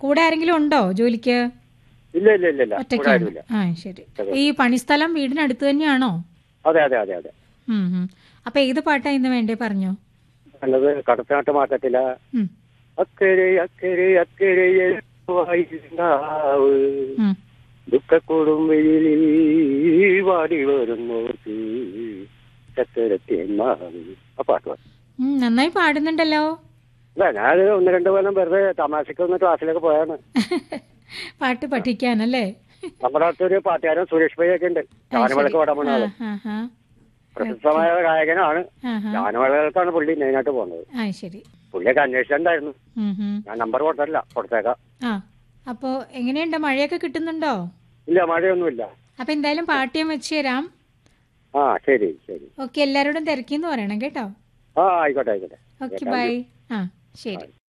കൂടെ ആരെങ്കിലും ഉണ്ടോ ജോലിക്ക് ഇല്ല ഇല്ല ഇല്ല ഇല്ല ഇവിടെ ഒറ്റയ്ക്കാണ് ആരുമില്ല ആ ശരി ഈ പണിസ്ഥലം വീടിനടുത്ത് തന്നെയാണോ അതെ അതെ അതെ അതെ ഉം, ഉം. അപ്പൊ ഏത് പാട്ടാ ഇന്ന് വേണ്ടേ പറഞ്ഞോ നല്ലത് കടത്തനാട്ട് മാർക്കറ്റില ഉം, അക്കരെ അക്കരെ അക്കരെ വായിണ്ടാവ് ഉം. ദുഃഖക്കൂടും വെയിലിൽ വാടി വരുന്നോർക്ക് ചക്കരത്തേന്മാവ് ആ പാട്ട് പാടും ഉം, നന്നായി പാടുന്നുണ്ടല്ലോ അല്ല ഞാനത് ഒന്ന് രണ്ട് കൊല്ലം വെറുതെ തമാശക്ക് ഒന്ന് ക്ലാസ്സിലൊക്കെ പോയാണ് പാട്ട് പഠിക്കാനല്ലേ നമ്മുടെ അടുത്തൊരു പാട്ടുകാരൻ സുരേഷ് ഭായി ഒക്കെ ഉണ്ട് ഗാനമേളക്ക് പാടാൻ പോണ ആള് ആ, ആ, പ്രശസ്തമായ ഗായകനാണ് ആ, ആ. ഗാനമേളകൾക്കാണ് പുള്ളി മെയിനായിട്ട് പോകുന്നത് ആ ശരി പുള്ളിയൊക്കെ അന്വേഷിച്ചിട്ടുണ്ടായിരുന്നു ഉം, ഉം. ഞാൻ നമ്പർ കൊടുത്തല്ല കൊടുത്തേക്കാം ആ അപ്പോ എങ്ങനെയുണ്ട് മഴയൊക്കെ കിട്ടുന്നുണ്ടോ ഇല്ല മഴയൊന്നുമില്ല അപ്പൊ എന്തായാലും പാട്ട് ഞാൻ വെച്ച് തരാം ആ ശരി ശരി ഓക്കെ എല്ലാവരോടും തിരക്കിന്ന് പറയണം കേട്ടോ ആ ആയിക്കോട്ടെ ആയിക്കോട്ടെ ഓക്കെ ബൈ ആ ശരി